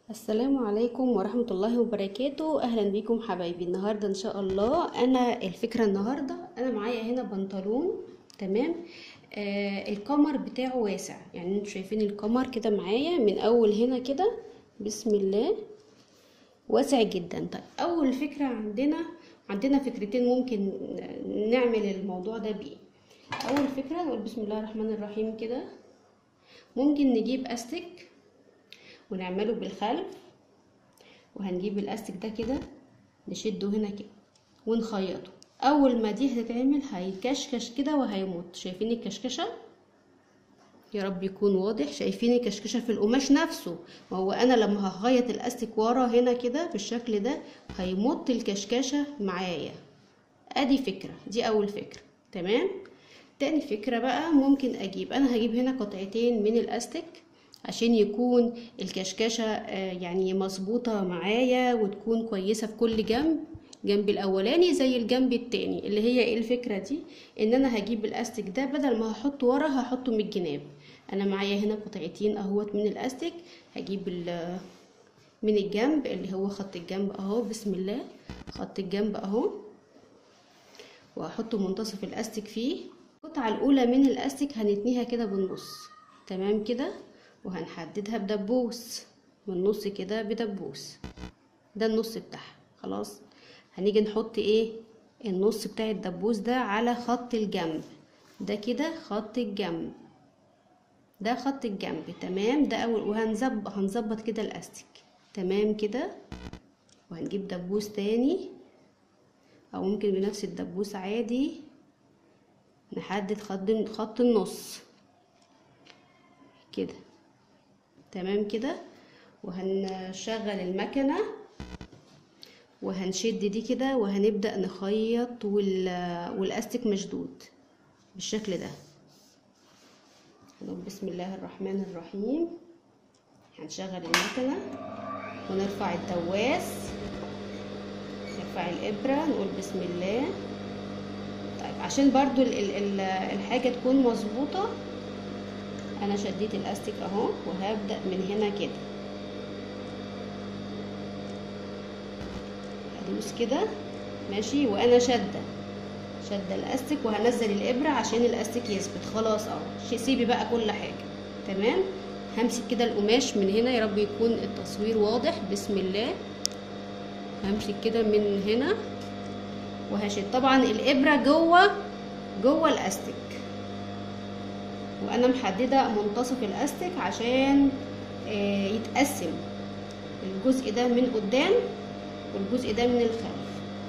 السلام عليكم ورحمة الله وبركاته أهلا بيكم حبايبي النهاردة إن شاء الله أنا الفكرة النهاردة أنا معايا هنا بنطلون تمام آه القمر بتاعه واسع يعني انتوا شايفين القمر كده معايا من أول هنا كده بسم الله واسع جدا طيب أول فكرة عندنا عندنا فكرتين ممكن نعمل الموضوع ده بيه أول فكرة نقول بسم الله الرحمن الرحيم كده ممكن نجيب أستك ونعمله بالخلف وهنجيب الاستك ده كده نشده هنا كده ونخيطه اول ما دي هتتعمل هيكشكش كده وهيموت شايفين الكشكشه يا رب يكون واضح شايفين الكشكشه في القماش نفسه وهو انا لما هخيط الاستك ورا هنا كده بالشكل ده هيمط الكشكشه معايا ادي فكره دي اول فكره تمام تاني فكره بقى ممكن اجيب انا هجيب هنا قطعتين من الاستك عشان يكون الكشكشة يعني مظبوطة معايا وتكون كويسة في كل جنب جنب الاولاني زي الجنب التاني اللي هي ايه الفكرة دي ان انا هجيب الاستك ده بدل ما هحطه ورا هحطه من الجناب انا معايا هنا قطعتين اهوت من الاستك هجيب من الجنب اللي هو خط الجنب اهو بسم الله خط الجنب اهو وهحط منتصف الاستك فيه القطعة الاولى من الاستك هنتنيها كده بالنص تمام كده وهنحددها بدبوس من النص كده بدبوس ده النص بتاعها خلاص هنيجي نحط ايه النص بتاع الدبوس ده على خط الجنب ده كده خط الجنب ده خط الجنب تمام ده اول وهنظبط هنظبط كده الاستيك تمام كده وهنجيب دبوس تاني او ممكن بنفس الدبوس عادي نحدد خط خط النص كده تمام كده وهنشغل المكنة وهنشد دي كده وهنبدأ نخيط والاستك مشدود بالشكل ده نقول بسم الله الرحمن الرحيم هنشغل المكنة ونرفع الدواس نرفع الإبرة نقول بسم الله طيب عشان برضو الحاجة تكون مظبوطة انا شديت الاستيك اهو وهبدا من هنا كده هدوس كده ماشي وانا شاده شاده الاستيك وهنزل الابره عشان الاستيك يثبت خلاص اهو سيبي بقى كل حاجه تمام همسك كده القماش من هنا يا رب يكون التصوير واضح بسم الله همسك كده من هنا وهشد طبعا الابره جوه جوه الاستيك وانا محدده منتصف الاستك عشان يتقسم الجزء ده من قدام والجزء ده من الخلف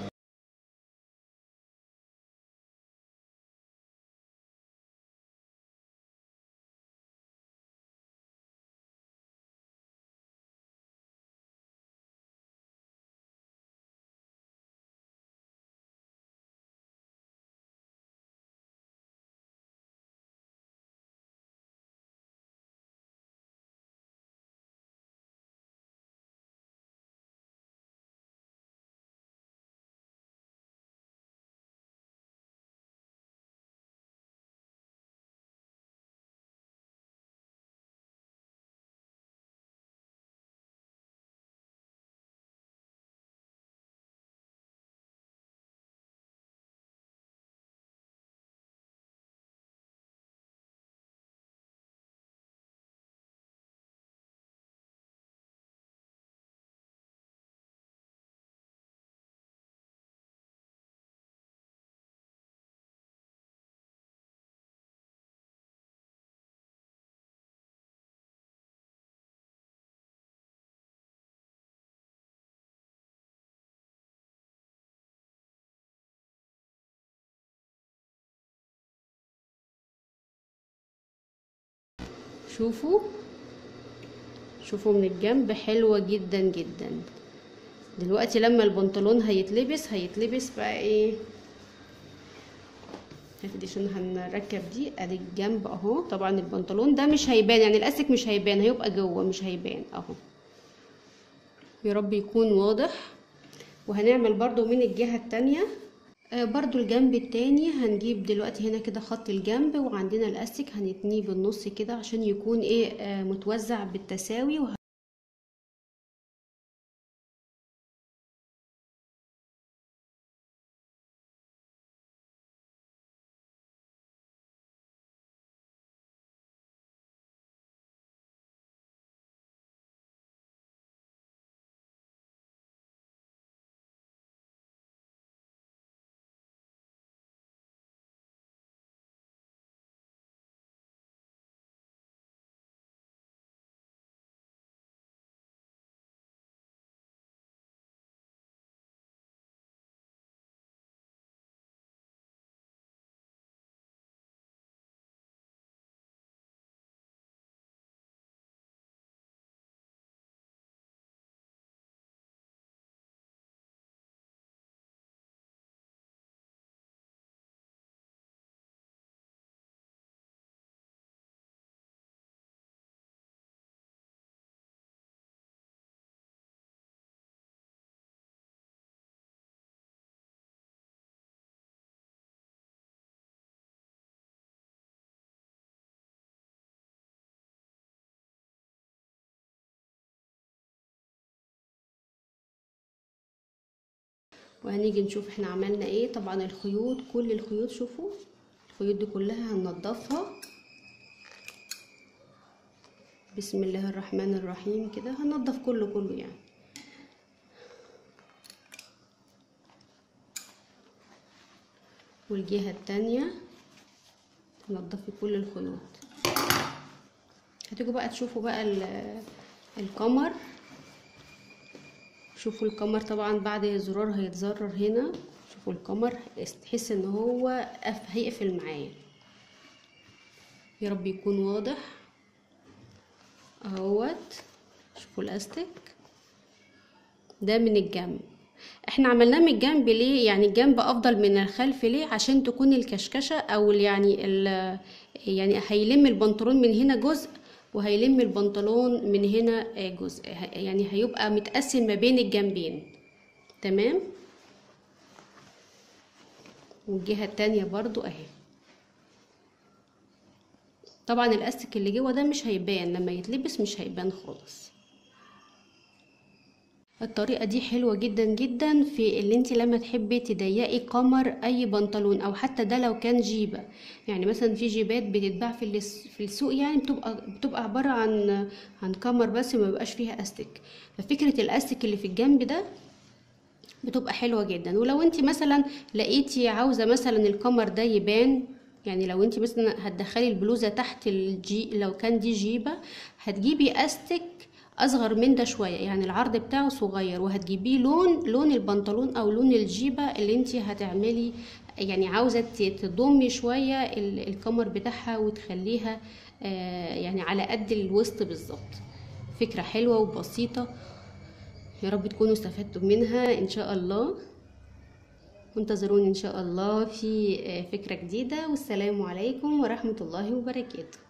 شوفوا شوفوا من الجنب حلوة جدا جدا دلوقتي لما البنطلون هيتلبس هيتلبس بقى ايه هاتي عشان هنركب دي ادي الجنب اهو طبعا البنطلون ده مش هيبان يعني الاستك مش هيبان هيبقى جوه مش هيبان اهو يا رب يكون واضح وهنعمل برضو من الجهة التانية آه برضو الجنب التاني هنجيب دلوقتي هنا كده خط الجنب وعندنا الاستيك هنتنيه بالنص كده عشان يكون ايه آه متوزع بالتساوي وهنيجي نشوف احنا عملنا ايه طبعا الخيوط كل الخيوط شوفوا الخيوط دي كلها هننضفها بسم الله الرحمن الرحيم كده هننضف كله كله يعني والجهة التانية تنضفي كل الخيوط هتيجوا بقى تشوفوا بقى القمر شوفوا القمر طبعا بعد الزرار هيتزرر هنا شوفوا القمر تحس ان هو هيقفل معايا يا رب يكون واضح اهوت شوفوا الاستك ده من الجنب احنا عملناه من الجنب ليه يعني الجنب افضل من الخلف ليه عشان تكون الكشكشه او يعني ال يعني هيلم البنطلون من هنا جزء وهيلم البنطلون من هنا جزء يعني هيبقى متقسم ما بين الجنبين تمام والجهه التانية برضو اهي طبعا الاستك اللي جوه ده مش هيبان لما يتلبس مش هيبان خالص الطريقة دي حلوة جدا جدا في اللي انت لما تحبي تضيقي قمر اي بنطلون او حتى ده لو كان جيبة يعني مثلا في جيبات بتتباع في في السوق يعني بتبقى بتبقى عبارة عن عن قمر بس ما بيبقاش فيها استك ففكرة الاستك اللي في الجنب ده بتبقى حلوة جدا ولو انت مثلا لقيتي عاوزة مثلا القمر ده يبان يعني لو انت مثلا هتدخلي البلوزة تحت الجي لو كان دي جيبة هتجيبي استك اصغر من ده شويه يعني العرض بتاعه صغير وهتجيبيه لون لون البنطلون او لون الجيبه اللي انت هتعملي يعني عاوزه تضمي شويه الكمر بتاعها وتخليها يعني على قد الوسط بالظبط فكره حلوه وبسيطه يا رب تكونوا استفدتوا منها ان شاء الله وانتظروني ان شاء الله في فكره جديده والسلام عليكم ورحمه الله وبركاته